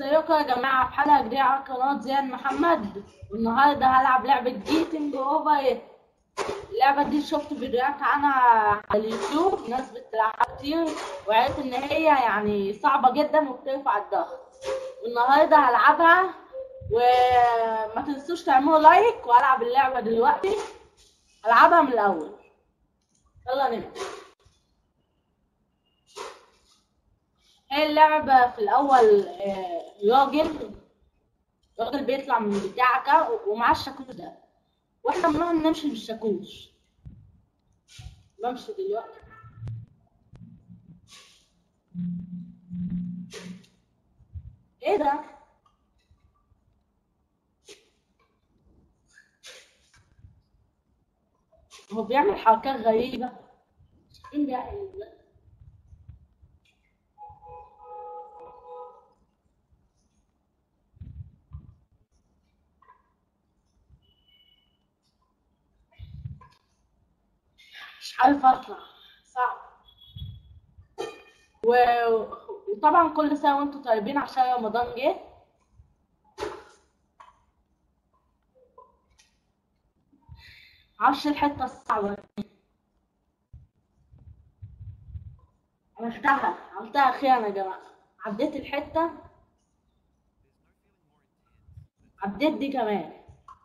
ازيكم يا جماعة في حلقة جديدة على قناة زياد محمد والنهاردة هلعب لعبة جيتنج اوفر اللعبة دي شفت فيديوهات عنها على اليوتيوب ناس بتلعبها كتير وعرفت ان هي يعني صعبة جدا وبترفع الضغط والنهاردة هلعبها وما تنسوش تعملوا لايك وهلعب اللعبة دلوقتي هلعبها من الأول يلا نبدأ هي اللعبة في الأول آه، راجل راجل بيطلع من بتاعك ومعاه الشاكوش ده واحنا بنقعد نمشي بالشاكوش بمشي دلوقتي ايه ده؟ هو بيعمل حركات غريبة مين بيعمل ده؟ مش عارف اطلع صعب و... وطبعا كل سنه وانتم طيبين عشان رمضان جه معرفش الحته الصعبه دي عملتها عملتها اخيرا يا جماعه عديت الحته عديت دي كمان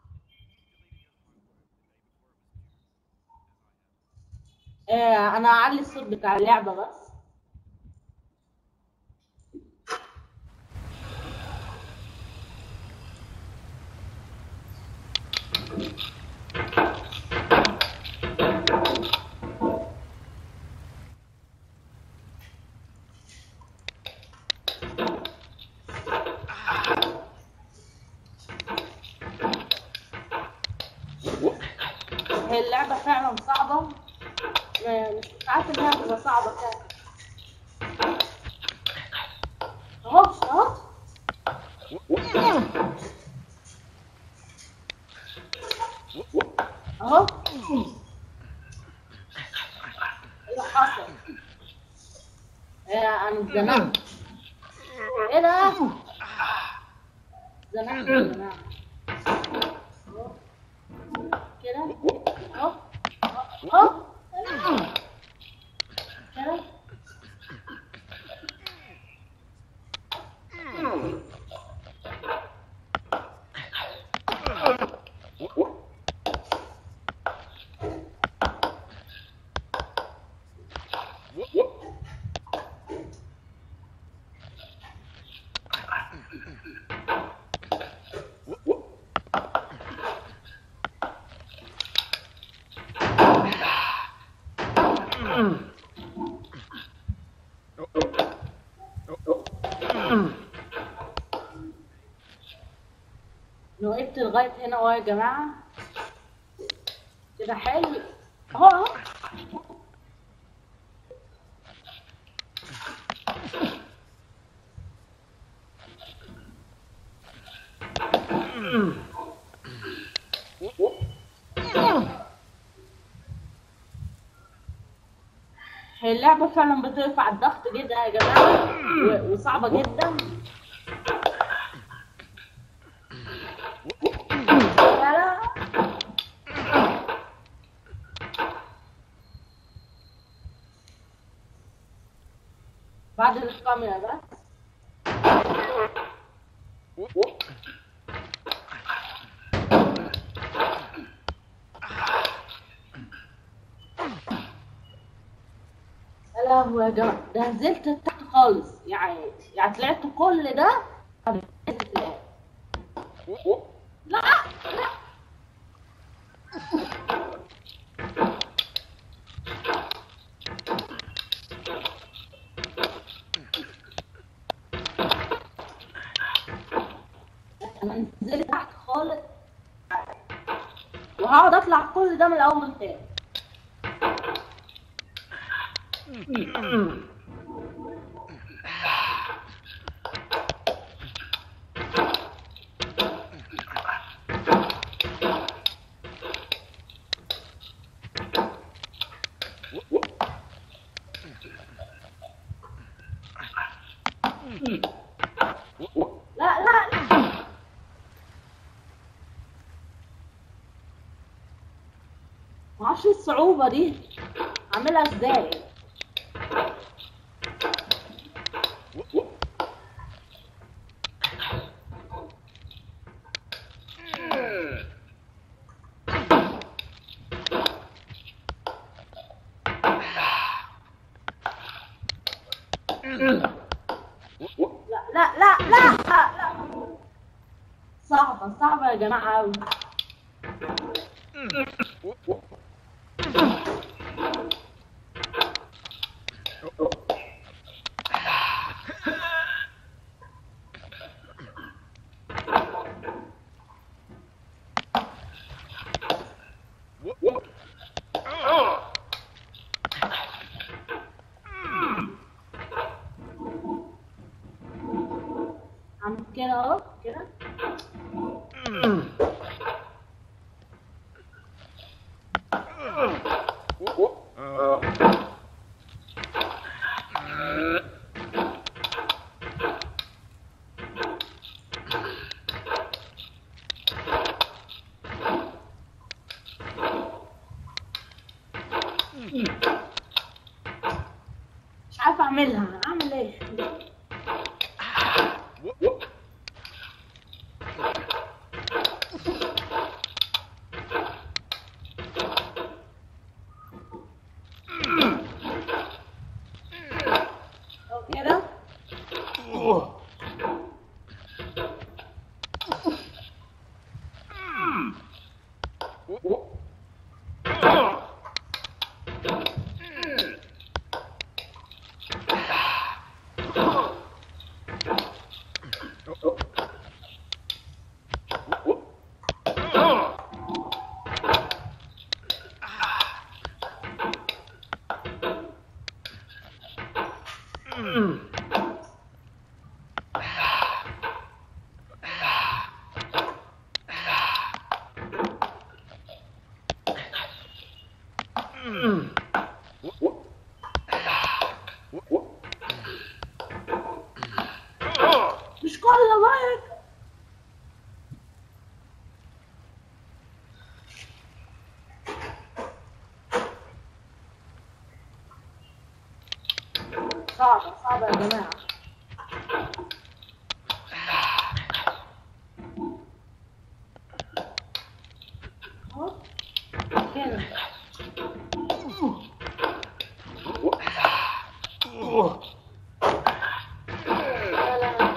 آه، انا اعلي الصوت بتاع اللعبه بس هي اللعبه فعلا صعبه مش عارفه انها تبقى صعبه فعلا اهو اهو اهو ايه اللي حصل ايه انا اتزنقت ايه ده اتزنقت اتزنقت اهو كده اهو اهو كده انا وقفت لغايه هنا اهو يا جماعه كده حلو اهو اهو هي اللعبة فعلا بترفع الضغط جدا يا جماعة و- وصعبة جدا لا لا بعد الكاميرا بس يا لهوي يا جماعة ده نزلت تحت خالص يعني يعني طلعت كل ده بعد نزلت في الآخر. لا لا انا نزلت تحت خالص وهقعد اطلع كل ده من الاول تاني الصعوبة دي اعملها ازاي لا لا لا لا لا صعبة صعبة يا جماعة أوي عم كده اهو كده مش عارفة اعملها اعمل ايه أهو كده مش كل لايك صعبة صعبة يا جماعة أهو. كده لا لا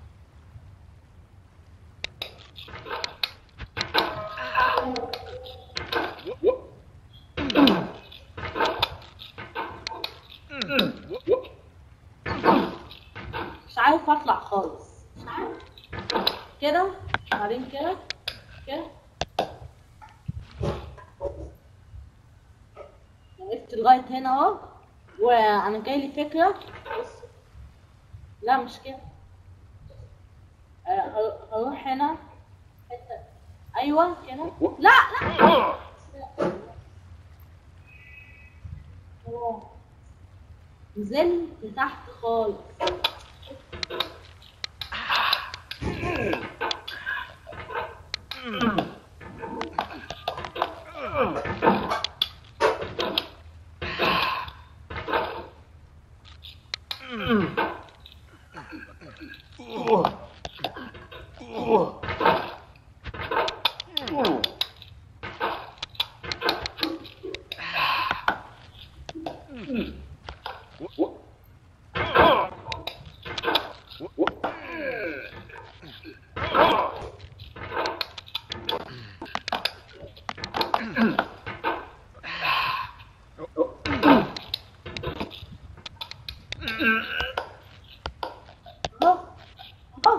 مش عارف اطلع خالص مش عارف كده بعدين كده كده وقفت لغاية هنا اهو وانا جاي لي فكرة بص. لا مش كده آه، هر- هروح هنا حتة ايوه كده لا لا أوه. نزلت لتحت خالص أهو. أهو.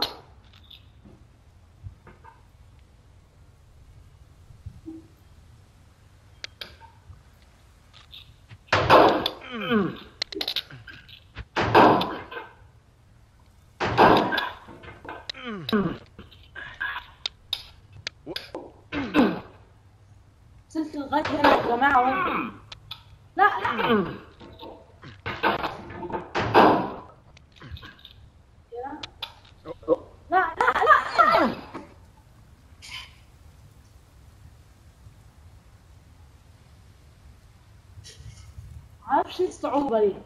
وصلت لغاية هنا يا جماعة اهو. لا لا كده. لا لا لا لا معرفش ايه الصعوبة دي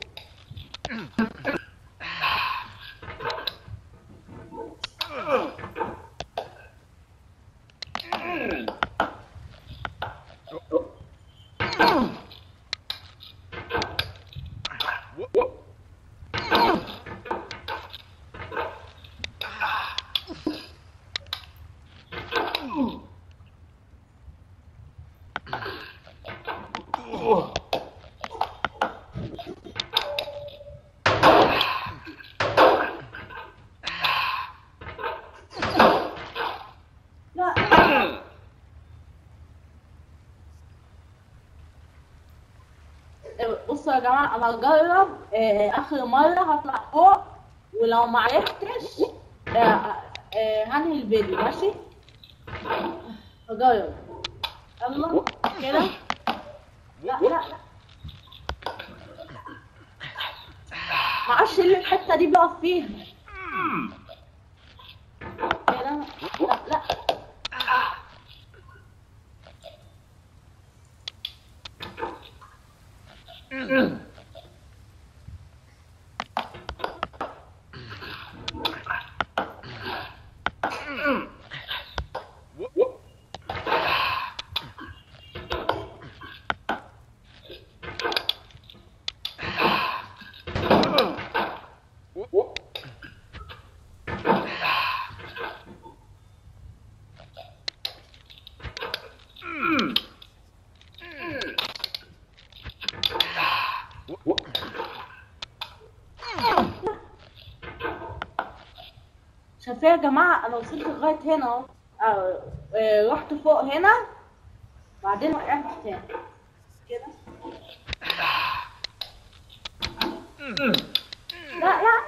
لا بصوا يا جماعة أنا هجرب آه، آخر مرة هطلع فوق ولو ما عرفتش آه، آه، هنهي الفيديو ماشي؟ هجرب يلا كده لا لا لا معرفش ليه الحتة دي بقف فيها كده لا لا شايفين يا جماعة أنا وصلت لغاية هنا أهو آه، آه، رحت فوق هنا بعدين وقعت تاني كده لا لا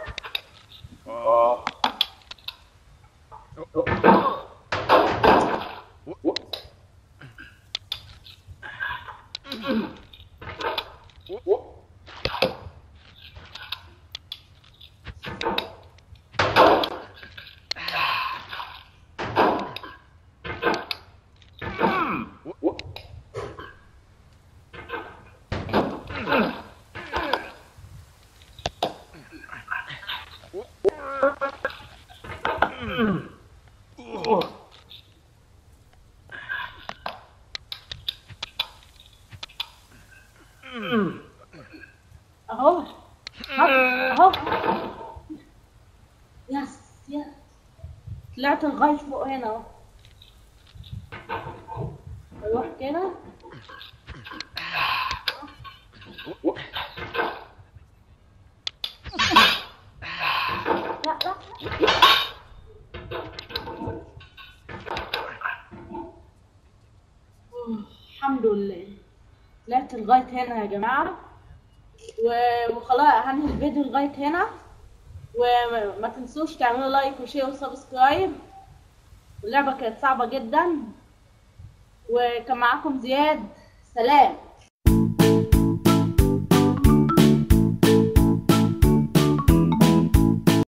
أهو أهو يس يس طلعت لغاية فوق هنا أهو أروح كده لا لا الحمد لله طلعت لغاية هنا يا جماعة و- وخلاص هنهي الفيديو لغاية هنا وما تنسوش تعملوا لايك وشير وسبسكرايب اللعبة كانت صعبة جدا وكان معاكم زياد سلام